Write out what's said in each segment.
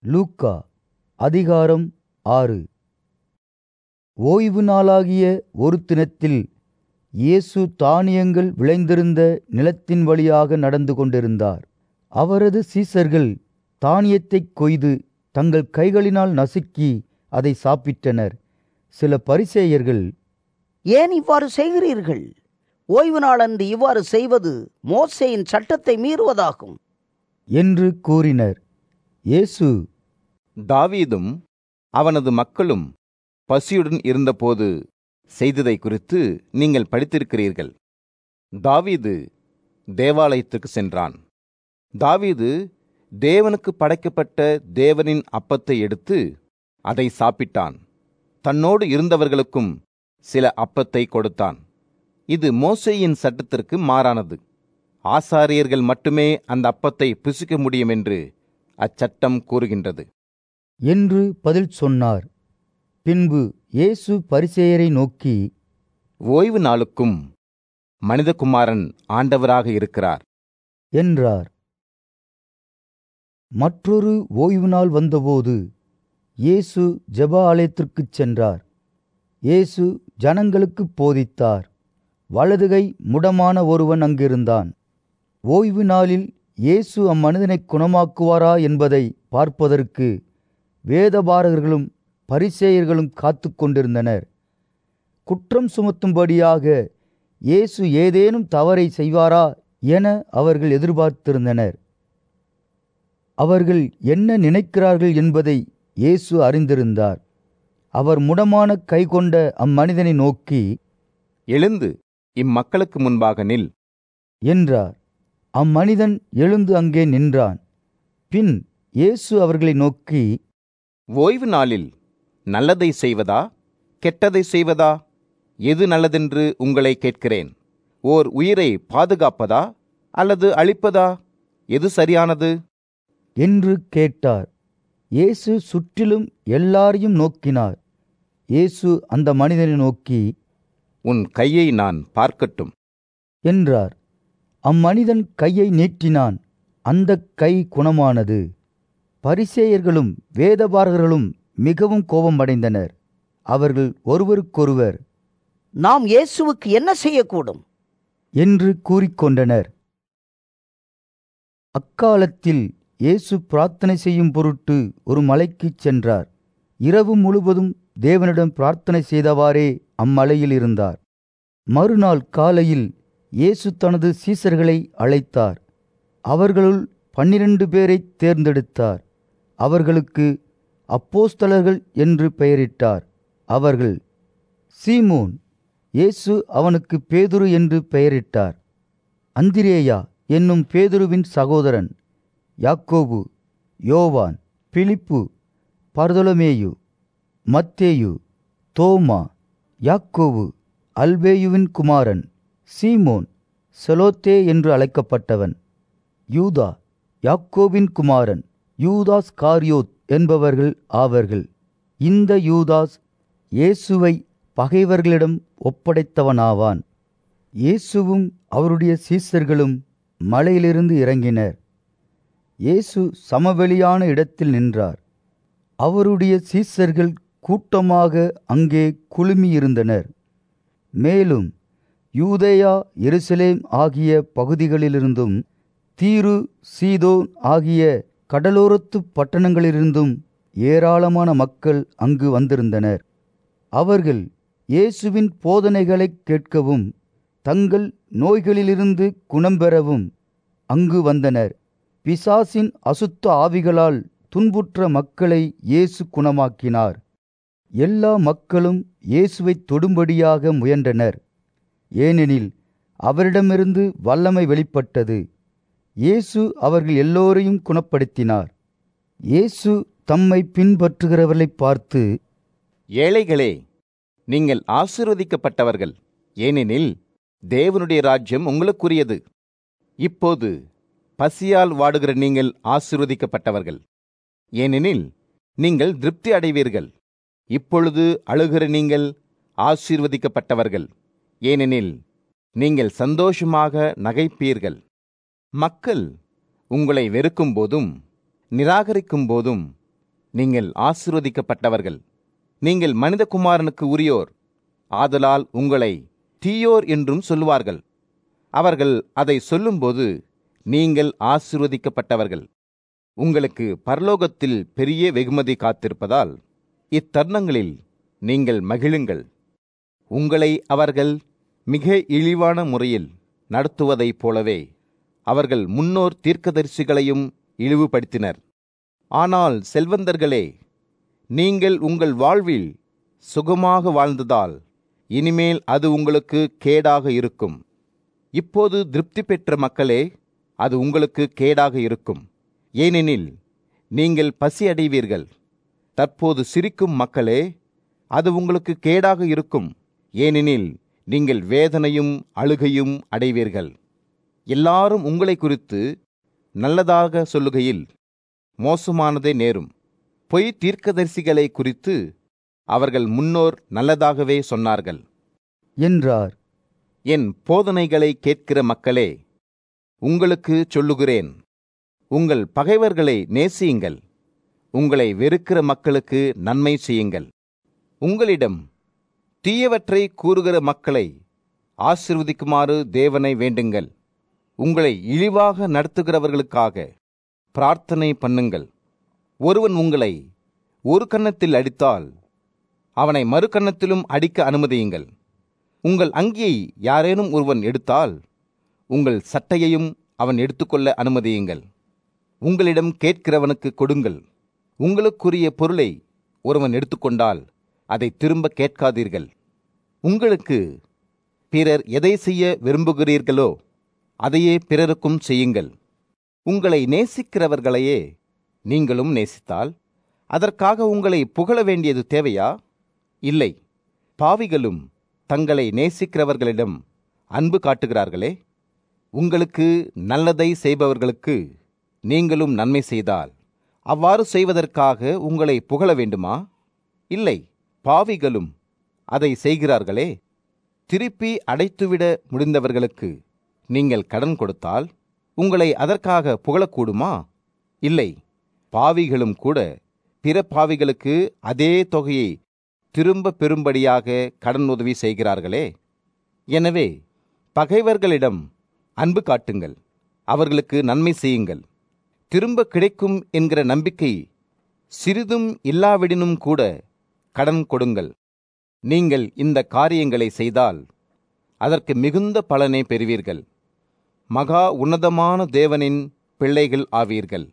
லூக்கா அதிகாரம் ஆறு ஓய்வு நாளாகிய ஒரு தினத்தில் இயேசு தானியங்கள் விளைந்திருந்த நிலத்தின் வழியாக நடந்து கொண்டிருந்தார் அவரது சீசர்கள் தானியத்தைக் கொய்து தங்கள் கைகளினால் நசுக்கி அதை சாப்பிட்டனர் சில பரிசேயர்கள் ஏன் இவ்வாறு செய்கிறீர்கள் ஓய்வு நாளன்று இவ்வாறு செய்வது மோசேயின் சட்டத்தை மீறுவதாகும் என்று கூறினர் இயேசு தாவீதும் அவனது மக்களும் பசியுடன் இருந்தபோது செய்ததை குறித்து நீங்கள் படித்திருக்கிறீர்கள் தாவீது தேவாலயத்துக்கு சென்றான் தாவீது தேவனுக்கு படைக்கப்பட்ட தேவனின் அப்பத்தை எடுத்து அதை சாப்பிட்டான் தன்னோடு இருந்தவர்களுக்கும் சில அப்பத்தை கொடுத்தான் இது மோசேயின் சட்டத்திற்கு மாறானது ஆசாரியர்கள் மட்டுமே அந்த அப்பத்தை புசிக்க முடியும் என்று அச்சட்டம் கூறுகின்றது என்று பதில் சொன்னார் பின்பு இயேசு பரிசேயரை நோக்கி ஓய்வு நாளுக்கும் மனிதகுமாரன் ஆண்டவராக இருக்கிறார் என்றார் மற்றொரு ஓய்வு நாள் வந்தபோது இயேசு ஜெப ஆலயத்திற்குச் சென்றார் இயேசு ஜனங்களுக்குப் போதித்தார் வலதுகை முடமான ஒருவன் அங்கிருந்தான் ஓய்வு நாளில் இயேசு அம்மனிதனை குணமாக்குவாரா என்பதை பார்ப்பதற்கு வேதபாரகர்களும் பரிசேயர்களும் காத்து கொண்டிருந்தனர் குற்றம் சுமத்தும்படியாக இயேசு ஏதேனும் தவறை செய்வாரா என அவர்கள் எதிர்பார்த்திருந்தனர் அவர்கள் என்ன நினைக்கிறார்கள் என்பதை இயேசு அறிந்திருந்தார் அவர் முடமான கை கொண்ட அம்மனிதனை நோக்கி எழுந்து இம்மக்களுக்கு முன்பாக நில் என்றார் அம்மனிதன் எழுந்து அங்கே நின்றான் பின் இயேசு அவர்களை நோக்கி ஓய்வு நாளில் நல்லதை செய்வதா கெட்டதை செய்வதா எது நல்லதென்று உங்களை கேட்கிறேன் ஓர் உயிரை பாதுகாப்பதா அல்லது அழிப்பதா எது சரியானது என்று கேட்டார் இயேசு சுற்றிலும் எல்லாரையும் நோக்கினார் இயேசு அந்த மனிதனை நோக்கி உன் கையை நான் பார்க்கட்டும் என்றார் அம்மனிதன் கையை நீட்டினான் அந்த கை குணமானது பரிசேயர்களும் வேதபாரகர்களும் மிகவும் கோபமடைந்தனர் அவர்கள் ஒருவருக்கொருவர் நாம் இயேசுவுக்கு என்ன செய்யக்கூடும் என்று கூறிக்கொண்டனர் அக்காலத்தில் இயேசு பிரார்த்தனை செய்யும் பொருட்டு ஒரு மலைக்குச் சென்றார் இரவு முழுவதும் தேவனிடம் பிரார்த்தனை செய்தவாறே அம்மலையில் இருந்தார் மறுநாள் காலையில் இயேசு தனது சீசர்களை அழைத்தார் அவர்களுள் பன்னிரண்டு பேரை தேர்ந்தெடுத்தார் அவர்களுக்கு அப்போஸ்தலர்கள் என்று பெயரிட்டார் அவர்கள் சீமோன் இயேசு அவனுக்கு பேதுரு என்று பெயரிட்டார் அந்திரேயா என்னும் பேதுருவின் சகோதரன் யாக்கோபு யோவான் பிலிப்பு பர்தொலமேயு மத்தேயு தோமா யாக்கோபு அல்பேயுவின் குமாரன் சீமோன் செலோத்தே என்று அழைக்கப்பட்டவன் யூதா யாக்கோபின் குமாரன் யூதாஸ் காரியோத் என்பவர்கள் ஆவர்கள் இந்த யூதாஸ் இயேசுவை பகைவர்களிடம் ஒப்படைத்தவனாவான் இயேசுவும் அவருடைய சீசர்களும் மலையிலிருந்து இறங்கினர் இயேசு சமவெளியான இடத்தில் நின்றார் அவருடைய சீசர்கள் கூட்டமாக அங்கே குழுமியிருந்தனர் மேலும் யூதேயா எருசலேம் ஆகிய பகுதிகளிலிருந்தும் தீரு சீதோன் ஆகிய கடலோரத்து பட்டணங்களிலிருந்தும் ஏராளமான மக்கள் அங்கு வந்திருந்தனர் அவர்கள் இயேசுவின் போதனைகளைக் கேட்கவும் தங்கள் நோய்களிலிருந்து குணம் பெறவும் அங்கு வந்தனர் பிசாசின் அசுத்த ஆவிகளால் துன்புற்ற மக்களை இயேசு குணமாக்கினார் எல்லா மக்களும் இயேசுவைத் தொடும்படியாக முயன்றனர் ஏனெனில் அவரிடமிருந்து வல்லமை வெளிப்பட்டது இயேசு அவர்கள் எல்லோரையும் குணப்படுத்தினார் இயேசு தம்மை பின்பற்றுகிறவர்களைப் பார்த்து ஏழைகளே நீங்கள் ஆசீர்வதிக்கப்பட்டவர்கள் ஏனெனில் தேவனுடைய ராஜ்யம் உங்களுக்குரியது இப்போது பசியால் வாடுகிற நீங்கள் ஆசீர்வதிக்கப்பட்டவர்கள் ஏனெனில் நீங்கள் திருப்தி அடைவீர்கள் இப்பொழுது அழுகிற நீங்கள் ஆசீர்வதிக்கப்பட்டவர்கள் ஏனெனில் நீங்கள் சந்தோஷமாக நகைப்பீர்கள் மக்கள் உங்களை வெறுக்கும் போதும் நிராகரிக்கும் போதும் நீங்கள் ஆசீர்வதிக்கப்பட்டவர்கள் நீங்கள் மனிதகுமாரனுக்கு உரியோர் ஆதலால் உங்களை தீயோர் என்றும் சொல்லுவார்கள் அவர்கள் அதை சொல்லும்போது நீங்கள் ஆசீர்வதிக்கப்பட்டவர்கள் உங்களுக்கு பரலோகத்தில் பெரிய வெகுமதி காத்திருப்பதால் இத்தருணங்களில் நீங்கள் மகிழுங்கள் உங்களை அவர்கள் மிக இழிவான முறையில் நடத்துவதைப் போலவே அவர்கள் முன்னோர் தீர்க்கதரிசிகளையும் இழிவுபடுத்தினர் ஆனால் செல்வந்தர்களே நீங்கள் உங்கள் வாழ்வில் சுகமாக வாழ்ந்ததால் இனிமேல் அது உங்களுக்கு கேடாக இருக்கும் இப்போது திருப்தி பெற்ற மக்களே அது உங்களுக்கு கேடாக இருக்கும் ஏனெனில் நீங்கள் பசி அடைவீர்கள் தற்போது சிரிக்கும் மக்களே அது உங்களுக்கு கேடாக இருக்கும் ஏனெனில் நீங்கள் வேதனையும் அழுகையும் அடைவீர்கள் எல்லாரும் உங்களை குறித்து நல்லதாக சொல்லுகையில் மோசமானதே நேரும் பொய் தீர்க்கதரிசிகளை குறித்து அவர்கள் முன்னோர் நல்லதாகவே சொன்னார்கள் என்றார் என் போதனைகளை கேட்கிற மக்களே உங்களுக்கு சொல்லுகிறேன் உங்கள் பகைவர்களை நேசியுங்கள் உங்களை வெறுக்கிற மக்களுக்கு நன்மை செய்யுங்கள் உங்களிடம் தீயவற்றை கூறுகிற மக்களை ஆசிர்வதிக்குமாறு தேவனை வேண்டுங்கள் உங்களை இழிவாக நடத்துகிறவர்களுக்காக பிரார்த்தனை பண்ணுங்கள் ஒருவன் உங்களை ஒரு கன்னத்தில் அடித்தால் அவனை மறு கன்னத்திலும் அடிக்க அனுமதியுங்கள் உங்கள் அங்கியை யாரேனும் ஒருவன் எடுத்தால் உங்கள் சட்டையையும் அவன் எடுத்துக்கொள்ள அனுமதியுங்கள் உங்களிடம் கேட்கிறவனுக்கு கொடுங்கள் உங்களுக்குரிய பொருளை ஒருவன் எடுத்துக்கொண்டால் அதை திரும்ப கேட்காதீர்கள் உங்களுக்கு பிறர் எதை செய்ய விரும்புகிறீர்களோ அதையே பிறருக்கும் செய்யுங்கள் உங்களை நேசிக்கிறவர்களையே நீங்களும் நேசித்தால் அதற்காக உங்களை புகழ வேண்டியது தேவையா இல்லை பாவிகளும் தங்களை நேசிக்கிறவர்களிடம் அன்பு காட்டுகிறார்களே உங்களுக்கு நல்லதை செய்பவர்களுக்கு நீங்களும் நன்மை செய்தால் அவ்வாறு செய்வதற்காக உங்களை புகழ வேண்டுமா இல்லை பாவிகளும் அதை செய்கிறார்களே திருப்பி அடைத்துவிட முடிந்தவர்களுக்கு நீங்கள் கடன் கொடுத்தால் உங்களை அதற்காக புகழக்கூடுமா இல்லை பாவிகளும் கூட பிற பாவிகளுக்கு அதே தொகையை திரும்ப பெறும்படியாக கடன் உதவி செய்கிறார்களே எனவே பகைவர்களிடம் அன்பு காட்டுங்கள் அவர்களுக்கு நன்மை செய்யுங்கள் திரும்ப கிடைக்கும் என்கிற நம்பிக்கை சிறிதும் இல்லாவிடினும் கூட கடன் கொடுங்கள் நீங்கள் இந்த காரியங்களை செய்தால் அதற்கு மிகுந்த பலனை பெறுவீர்கள் மகா உன்னதமான தேவனின் பிள்ளைகள் ஆவீர்கள்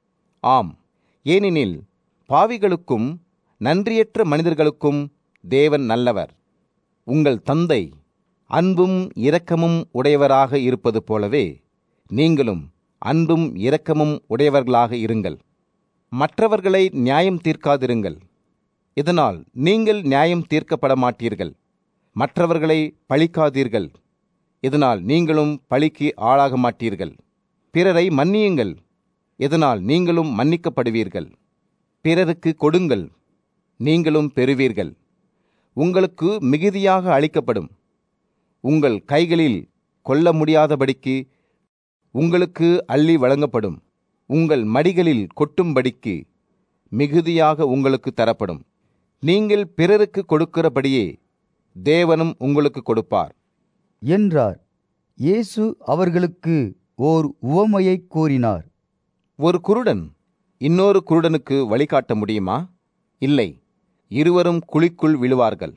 ஆம் ஏனெனில் பாவிகளுக்கும் நன்றியற்ற மனிதர்களுக்கும் தேவன் நல்லவர் உங்கள் தந்தை அன்பும் இரக்கமும் உடையவராக இருப்பது போலவே நீங்களும் அன்பும் இரக்கமும் உடையவர்களாக இருங்கள் மற்றவர்களை நியாயம் தீர்க்காதிருங்கள் இதனால் நீங்கள் நியாயம் தீர்க்கப்பட மாட்டீர்கள் மற்றவர்களை பழிக்காதீர்கள் இதனால் நீங்களும் பழிக்கு ஆளாக மாட்டீர்கள் பிறரை மன்னியுங்கள் இதனால் நீங்களும் மன்னிக்கப்படுவீர்கள் பிறருக்கு கொடுங்கள் நீங்களும் பெறுவீர்கள் உங்களுக்கு மிகுதியாக அளிக்கப்படும் உங்கள் கைகளில் கொள்ள முடியாதபடிக்கு உங்களுக்கு அள்ளி வழங்கப்படும் உங்கள் மடிகளில் கொட்டும்படிக்கு மிகுதியாக உங்களுக்கு தரப்படும் நீங்கள் பிறருக்கு கொடுக்கிறபடியே தேவனும் உங்களுக்கு கொடுப்பார் என்றார் இயேசு அவர்களுக்கு ஓர் உவமையைக் கூறினார் ஒரு குருடன் இன்னொரு குருடனுக்கு வழிகாட்ட முடியுமா இல்லை இருவரும் குழிக்குள் விழுவார்கள்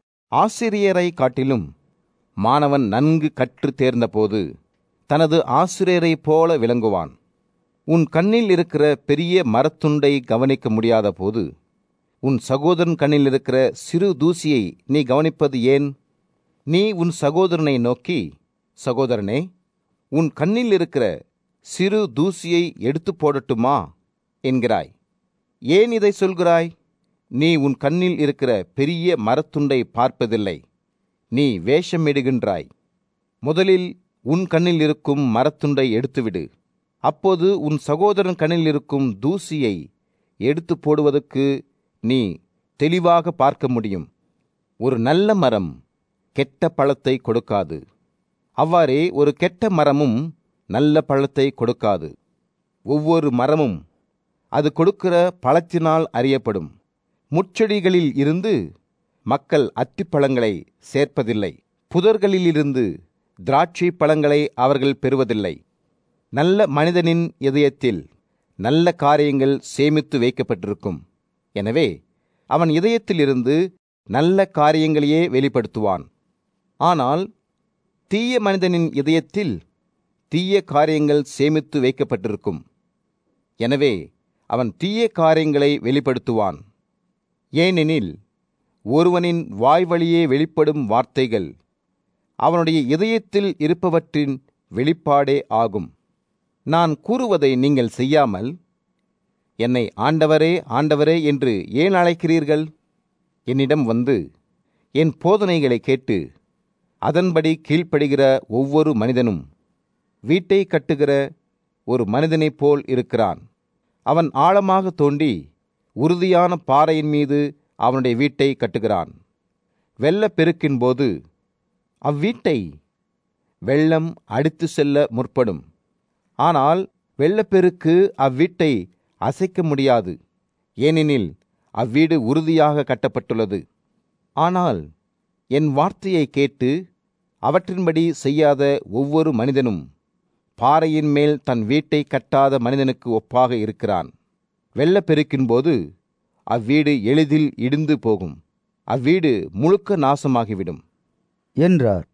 ஆசிரியரை காட்டிலும் மாணவன் நன்கு கற்று தேர்ந்தபோது தனது ஆசிரியரைப் போல விளங்குவான் உன் கண்ணில் இருக்கிற பெரிய மரத்துண்டை கவனிக்க முடியாத போது உன் சகோதரன் கண்ணில் இருக்கிற சிறு தூசியை நீ கவனிப்பது ஏன் நீ உன் சகோதரனை நோக்கி சகோதரனே உன் கண்ணில் இருக்கிற சிறு தூசியை எடுத்து போடட்டுமா என்கிறாய் ஏன் இதை சொல்கிறாய் நீ உன் கண்ணில் இருக்கிற பெரிய மரத்துண்டை பார்ப்பதில்லை நீ வேஷமிடுகின்றாய் முதலில் உன் கண்ணில் இருக்கும் மரத்துண்டை எடுத்துவிடு அப்போது உன் சகோதரன் கண்ணில் இருக்கும் தூசியை எடுத்து போடுவதற்கு நீ தெளிவாக பார்க்க முடியும் ஒரு நல்ல மரம் கெட்ட பழத்தை கொடுக்காது அவ்வாறே ஒரு கெட்ட மரமும் நல்ல பழத்தை கொடுக்காது ஒவ்வொரு மரமும் அது கொடுக்கிற பழத்தினால் அறியப்படும் முட்செடிகளில் இருந்து மக்கள் அத்திப்பழங்களை சேர்ப்பதில்லை புதர்களிலிருந்து திராட்சை பழங்களை அவர்கள் பெறுவதில்லை நல்ல மனிதனின் இதயத்தில் நல்ல காரியங்கள் சேமித்து வைக்கப்பட்டிருக்கும் எனவே அவன் இதயத்திலிருந்து நல்ல காரியங்களையே வெளிப்படுத்துவான் ஆனால் தீய மனிதனின் இதயத்தில் தீய காரியங்கள் சேமித்து வைக்கப்பட்டிருக்கும் எனவே அவன் தீய காரியங்களை வெளிப்படுத்துவான் ஏனெனில் ஒருவனின் வாய் வழியே வெளிப்படும் வார்த்தைகள் அவனுடைய இதயத்தில் இருப்பவற்றின் வெளிப்பாடே ஆகும் நான் கூறுவதை நீங்கள் செய்யாமல் என்னை ஆண்டவரே ஆண்டவரே என்று ஏன் அழைக்கிறீர்கள் என்னிடம் வந்து என் போதனைகளை கேட்டு அதன்படி கீழ்ப்படுகிற ஒவ்வொரு மனிதனும் வீட்டை கட்டுகிற ஒரு மனிதனைப் போல் இருக்கிறான் அவன் ஆழமாக தோண்டி உறுதியான பாறையின் மீது அவனுடைய வீட்டை கட்டுகிறான் வெள்ளப்பெருக்கின் போது அவ்வீட்டை வெள்ளம் அடித்து செல்ல முற்படும் ஆனால் வெள்ளப்பெருக்கு அவ்வீட்டை அசைக்க முடியாது ஏனெனில் அவ்வீடு உறுதியாக கட்டப்பட்டுள்ளது ஆனால் என் வார்த்தையை கேட்டு அவற்றின்படி செய்யாத ஒவ்வொரு மனிதனும் பாறையின் மேல் தன் வீட்டை கட்டாத மனிதனுக்கு ஒப்பாக இருக்கிறான் வெள்ளப்பெருக்கின் போது அவ்வீடு எளிதில் இடிந்து போகும் அவ்வீடு முழுக்க நாசமாகிவிடும் என்றார்